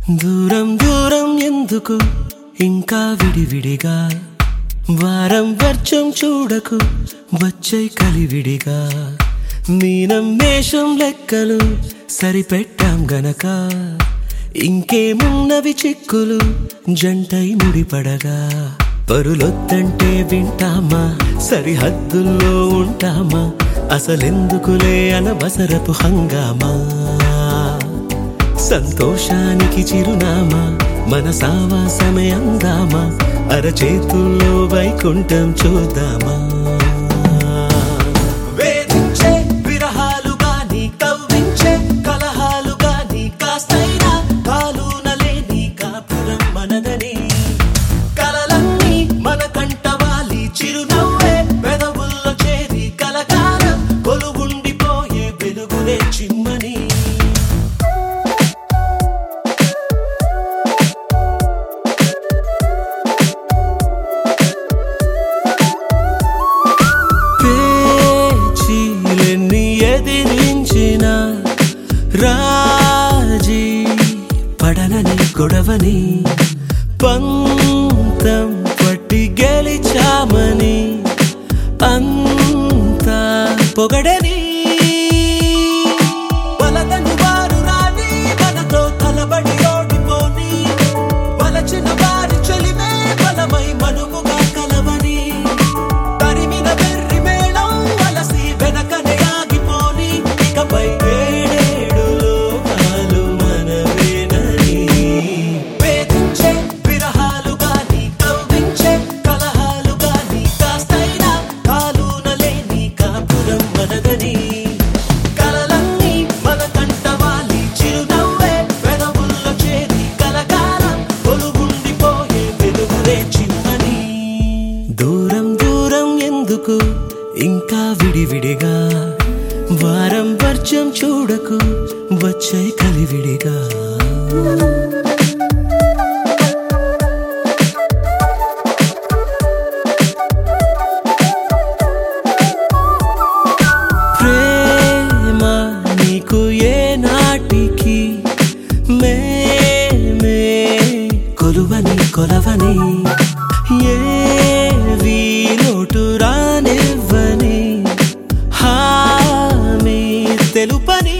దూరం దూరం ఎందుకు ఇంకా విడివిడిగా వారం వర్చం చూడకు వచ్చే కలివిడిగా మీనం మేషం లెక్కలు సరిపెట్టాం గనక ఇంకేమున్నవి చిక్కులు జంటై ముడిపడగా పరులొద్దంటే వింటామా సరిహద్దుల్లో ఉంటామా అసలెందుకులే అనవసరపు హంగామా సంతోషానికి చిరునామా మన సావాసమే అందామా అరచేతుల్లో వైకుంఠం చూద్దామా వేధించే విరహాలు గాని కవ్వించే కలహాలు గాని కాస్తైనా కాలునలేని కాపురం మనదని కలలన్నీ మన కంటవాలి చిరునవ్వే పెదవుల్లో చేరి కలకాలం కొలుగుండిపోయే వెలుగులే చిమ్మని పేచీలెన్ని ఎదిరించిన రాజీ పడనని గొడవని పంతం పట్టి గెలిచామని అంతా పొగడని వలదని వారు రాని మనతో కలబడి ఓడిపోని వలచిన వారి చెలిమే బలమై మనువుగా కలవని తరిమిన వెర్రి మేళం వలసి వెనకనే ఆగిపోని ఇకపై ఏడేడు లోకాలు మనవేనని వేధించే విరహాలు గాని కవ్వించే కలహాలు గాని కాస్తైనా కాలునలేని కాపురం మనదని కలలన్నీ మన కంటవాలి చిరునవ్వే పెదవుల్లో చేరి కలకాలం కొలుగుండిపోయే వెలుగులే చిమ్మని దూరం దూరం ఎందుకు ఇంకా విడివిడిగా వారం వర్షం చూడకు వచ్చే కలివిడిగా ప్రేమ నీకు ఏ నాటికి మేమే కొలువని కొలవని ఏ లోటు రానివ్వని హామీ తెలుపని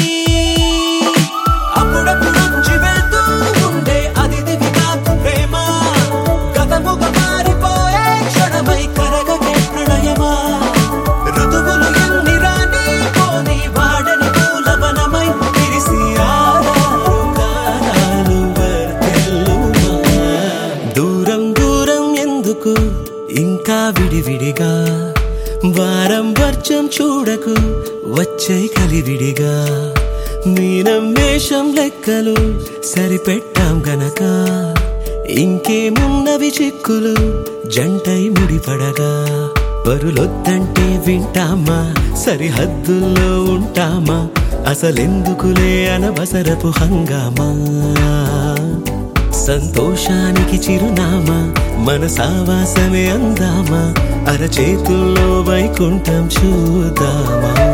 అప్పుడప్పుడు వెళ్తూ ఉండే అది దివి కాకు ప్రేమ గతముగా మారిపోయే క్షణమై కరగకే ప్రణయమా ఋతువులు ఎన్ని రాని పోని వాడని పూలవనమై విరిసి ఆరారు కాలాలు వర్ధిల్లుమా. దూరం దూరం ఎందుకు ఇంకా విడివిడిగా వారం వర్షం చూడకు వచ్చే కలివిడిగా మీనం మేషం లెక్కలు సరిపెట్టాం గనక ఇంకేమున్నవి చిక్కులు జంటై ముడిపడగా పరులొద్దంటే వింటామా సరిహద్దుల్లో ఉంటామా అసలెందుకులే అనవసరపు హంగామా సంతోషానికి చిరునామా మన సావాసమే అందామా అరచేతుల్లో వైకుంఠం చూద్దామా